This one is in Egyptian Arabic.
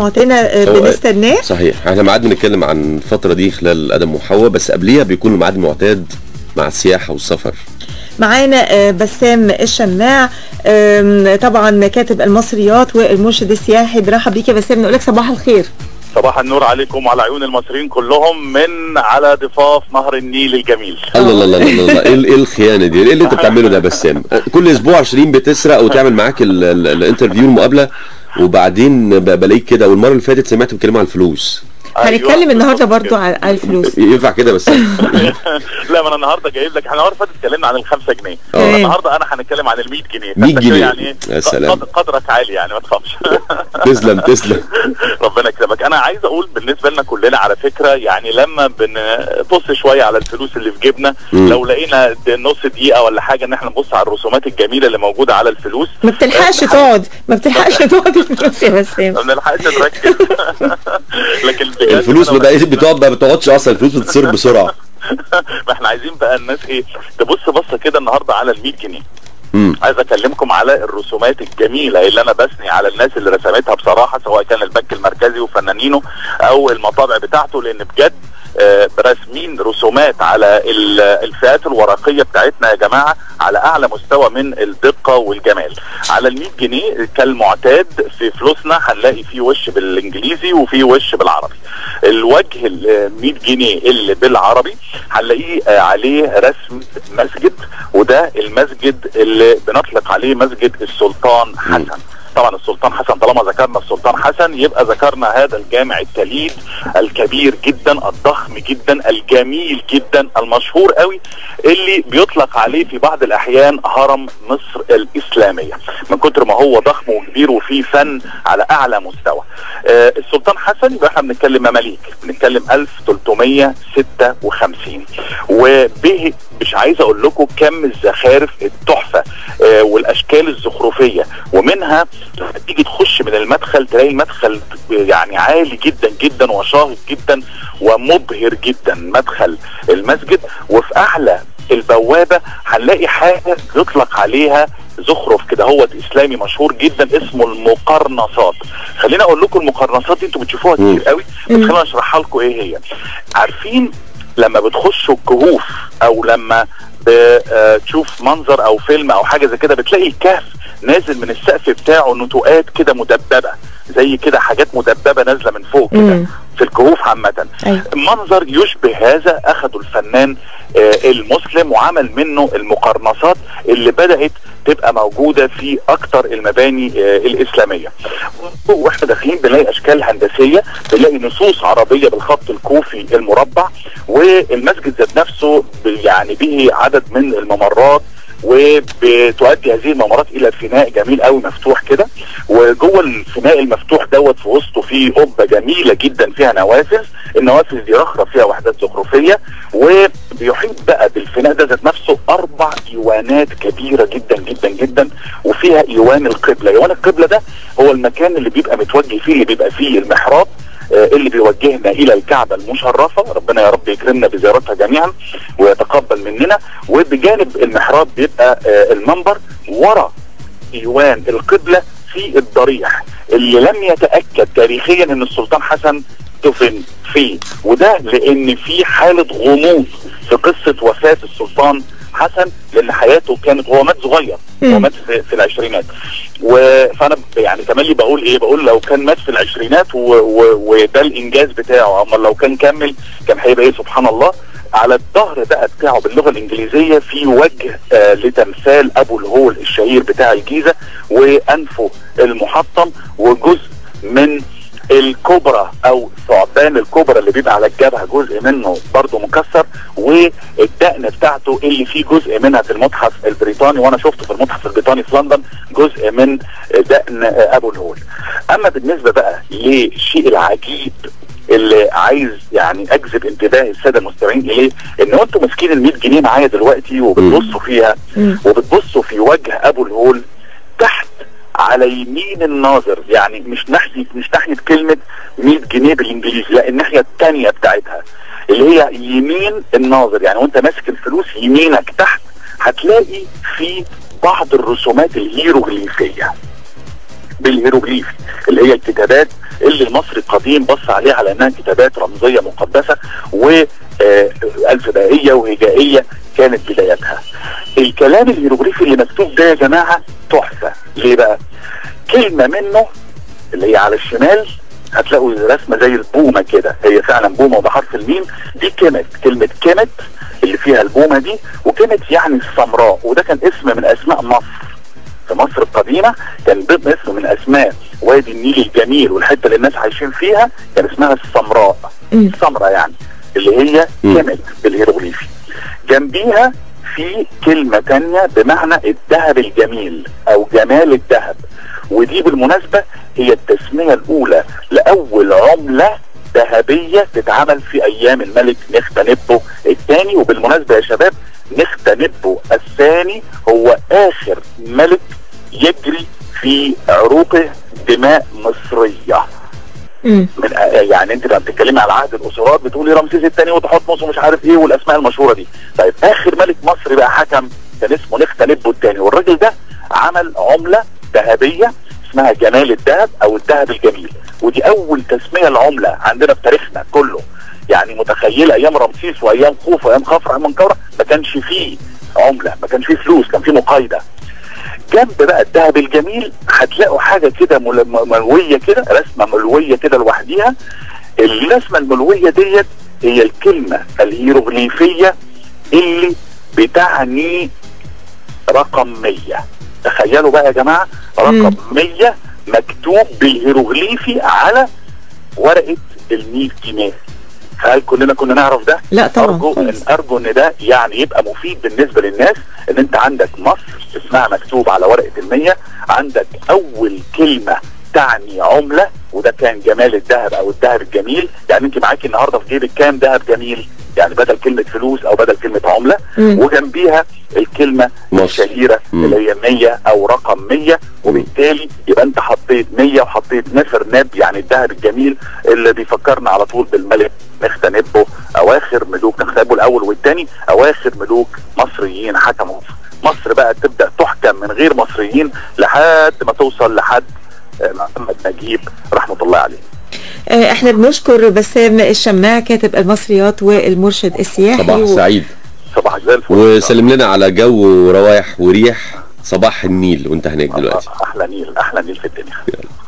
معتنا بنستناه صحيح احنا ميعادنا نتكلم عن الفتره دي خلال ادم وحواء بس قبليها بيكون الميعاد المعتاد مع السياحه والسفر معانا بسام الشماع طبعا كاتب المصريات والمرشد السياحي برحب بيك يا بسام نقول لك صباح الخير صباح النور عليكم وعلى عيون المصريين كلهم من على ضفاف نهر النيل الجميل الله الله الله الله, الله. ايه ايه الخيانه دي ايه اللي انت بتعمله ده بسام كل اسبوع 20 بتسرق وتعمل معاك الانترفيو المقابله وبعدين بلاقيك كده والمره اللي فاتت سمعت بتكلموا عن الفلوس هنتكلم أيوة النهارده برضو على الفلوس ينفع كده بس لا ما انا النهارده جايب لك احنا المره فاتت اتكلمنا عن ال 5 جنيه النهارده انا هنتكلم عن ال 100 جنيه 100 جنيه يعني يا سلام قدرك عالي يعني ما تخافش تسلم تسلم ربنا يكرمك انا عايز اقول بالنسبه لنا كلنا على فكره يعني لما بنبص شويه على الفلوس اللي في جيبنا لو لقينا نص دقيقه ولا حاجه ان احنا نبص على الرسومات الجميله اللي موجوده على الفلوس ما بتلحقش تقعد ما بتلحقش تقعد الفلوس يا بسام ما بنلحقش نركز لكن الفلوس ما بقاش بتقعد ما بتقعدش اصلا الفلوس بتصير بسرعه ما احنا عايزين بقى الناس ايه تبص بصه كده النهارده على ال 100 جنيه مم. عايز اكلمكم على الرسومات الجميله اللي انا بثني على الناس اللي رسمتها بصراحه سواء كان البنك المركزي وفنانينه او المطابع بتاعته لان بجد آه راسمين رسومات على الفئات الورقيه بتاعتنا يا جماعه على اعلى مستوى من الدقه والجمال على ال 100 جنيه كالمعتاد في فلوسنا هنلاقي فيه وش بالانجليزي وفيه وش بالعربي الوجه ال 100 جنيه اللي بالعربي هنلاقيه آه عليه رسم مسجد وده المسجد اللي بنطلق عليه مسجد السلطان حسن طبعا السلطان حسن طالما ذكرنا السلطان حسن يبقى ذكرنا هذا الجامع التليد الكبير جدا الضخم جدا الجميل جدا المشهور قوي اللي بيطلق عليه في بعض الاحيان هرم مصر الاسلاميه من كتر ما هو ضخم وكبير وفيه فن على اعلى مستوى آه السلطان حسن يبقى احنا بنتكلم مماليك بنتكلم 1356 وبه مش عايز اقول لكم كم الزخارف التحفه آه والاشكال الزخرفيه ومنها لما تيجي تخش من المدخل تلاقي المدخل يعني عالي جدا جدا وشاهق جدا ومبهر جدا مدخل المسجد وفي اعلى البوابه هنلاقي حاجه يطلق عليها زخرف كده هو اسلامي مشهور جدا اسمه المقرنصات خليني اقول لكم المقرنصات دي انتوا بتشوفوها كتير قوي بس خليني اشرحها لكم ايه هي عارفين لما بتخشوا الكهوف او لما بتشوف منظر او فيلم او حاجه زي كده بتلاقي الكهف نازل من السقف بتاعه نتوءات كده مدببه زي كده حاجات مدببه نازله من فوق كده في الكهوف عامه أيوة. منظر يشبه هذا اخده الفنان آه المسلم وعمل منه المقرنصات اللي بدات تبقى موجوده في اكتر المباني آه الاسلاميه واحنا داخلين بنلاقي اشكال هندسيه بنلاقي نصوص عربيه بالخط الكوفي المربع والمسجد ذات نفسه يعني به عدد من الممرات وبتؤدي هذه الممرات الى فناء جميل قوي مفتوح كده وجوه الفناء المفتوح دوت في وسطه فيه قبه جميله جدا فيها نوافذ النوافذ دي رخرة فيها وحدات زخرفيه وبيحيط بقى بالفناء ده ذات نفسه اربع ايوانات كبيره جدا جدا جدا وفيها ايوان القبله ايوان القبله ده هو المكان اللي بيبقى متوجه فيه اللي بيبقى فيه المحراب اللي بيوجهنا الى الكعبه المشرفه ربنا يا رب يكرمنا بزيارتها جميعا ويتقبل مننا وبجانب المحراب بيبقى المنبر ورا ايوان القبله في الضريح اللي لم يتاكد تاريخيا ان السلطان حسن دفن فيه وده لان في حاله غموض في قصه وفاه السلطان حسن لان حياته كانت هو مات صغير هو مات في, في العشرينات فانا يعني تملي بقول ايه بقول لو كان مات في العشرينات وده الانجاز بتاعه اما لو كان كمل كان هيبقى ايه سبحان الله على الظهر بقى بتاعه باللغه الانجليزيه في وجه آه لتمثال ابو الهول الشهير بتاع الجيزه وانفه المحطم وجزء من الكبرى او ثعبان الكبرى اللي بيبقى على الجبهه جزء منه برضه مكسر والدقن بتاعته اللي فيه جزء منها في المتحف البريطاني وانا شفته في المتحف البريطاني في لندن جزء من دقن ابو الهول اما بالنسبه بقى للشيء العجيب اللي عايز يعني اجذب انتباه الساده المستمعين اليه ان انتوا ماسكين ال 100 جنيه معايا دلوقتي وبتبصوا فيها وبتبصوا في وجه ابو الهول تحت على يمين الناظر يعني مش ناحيه مش ناحيه كلمه 100 جنيه بالانجليزي لا الناحيه الثانيه بتاعتها اللي هي يمين الناظر يعني وانت ماسك الفلوس يمينك تحت هتلاقي في بعض الرسومات الهيروغليفيه بالهيروغليفي اللي هي الكتابات اللي المصري القديم بص عليها على انها كتابات رمزيه مقدسه والفبائيه وهجائيه كانت بدايتها. الكلام الهيروغليفي اللي مكتوب ده يا جماعه تحفه، ليه بقى؟ كلمه منه اللي هي على الشمال هتلاقوا رسمه زي البومه كده هي فعلا بومه وبحرف الميم دي كيمت كلمه كيمت اللي فيها البومه دي وكيمت يعني السمراء وده كان اسم من اسماء مصر في مصر القديمه كان ضمن اسم من اسماء وادي النيل الجميل والحته اللي الناس عايشين فيها كان اسمها السمراء مم. السمراء يعني اللي هي مم. كيمت بالهيروغليفي جنبيها في كلمة تانية بمعنى الذهب الجميل او جمال الذهب ودي بالمناسبة هي التسمية الاولى لاول عملة ذهبية تتعمل في ايام الملك نختنبو الثاني وبالمناسبة يا شباب نختنبو الثاني هو اخر ملك يجري في عروقه دماء مصريه مم. من يعني انت لما بتتكلمي على عهد الاسرات بتقولي رمسيس الثاني وتحتمس ومش عارف ايه والاسماء المشهوره دي طيب اخر ملك مصري بقى حكم كان اسمه نختنبو الثاني والراجل ده عمل عمله ذهبيه اسمها جمال الذهب او الذهب الجميل ودي اول تسميه العمله عندنا في تاريخنا كله يعني متخيله ايام رمسيس وايام خوف وايام خفرع منكوره ما كانش فيه عمله ما كانش فيه فلوس كان فيه مقايضه جنب بقى الذهب الجميل هتلاقوا حاجه كده مل- م- ملويه كده رسمه ملويه كده لوحديها الرسمه الملويه ديت هي الكلمه الهيروغليفيه اللي بتعني رقم 100 تخيلوا بقى يا جماعه رقم 100 مكتوب بالهيروغليفي على ورقه الميل جنيه هل كلنا كنا نعرف ده؟ لا طبعا ارجو ان خالص. ارجو ان ده يعني يبقى مفيد بالنسبه للناس ان انت عندك مصر اسمها مكتوب على ورقه المية عندك اول كلمه تعني عمله وده كان جمال الذهب او الذهب الجميل يعني انت معاكي النهارده في جيبك كام ذهب جميل يعني بدل كلمه فلوس او بدل كلمه عمله مم. وجنبيها الكلمه مصر. الشهيره مم. اللي هي 100 او رقم 100 وبالتالي يبقى انت حطيت 100 وحطيت نفر نب يعني الذهب الجميل اللي بيفكرنا على طول بالملك نختنبو اواخر ملوك نختنبو الاول والثاني اواخر ملوك مصريين حكموا مصر. مصر بقى تبدا تحكم من غير مصريين لحد ما توصل لحد آه، محمد نجيب رحمه الله عليه آه، احنا بنشكر بسام الشماع كاتب المصريات والمرشد السياحي صباح و- سعيد صباح زي الفل وسلم لنا على جو وروايح وريح صباح النيل وانت هناك دلوقتي احلى نيل احلى نيل في الدنيا يلا.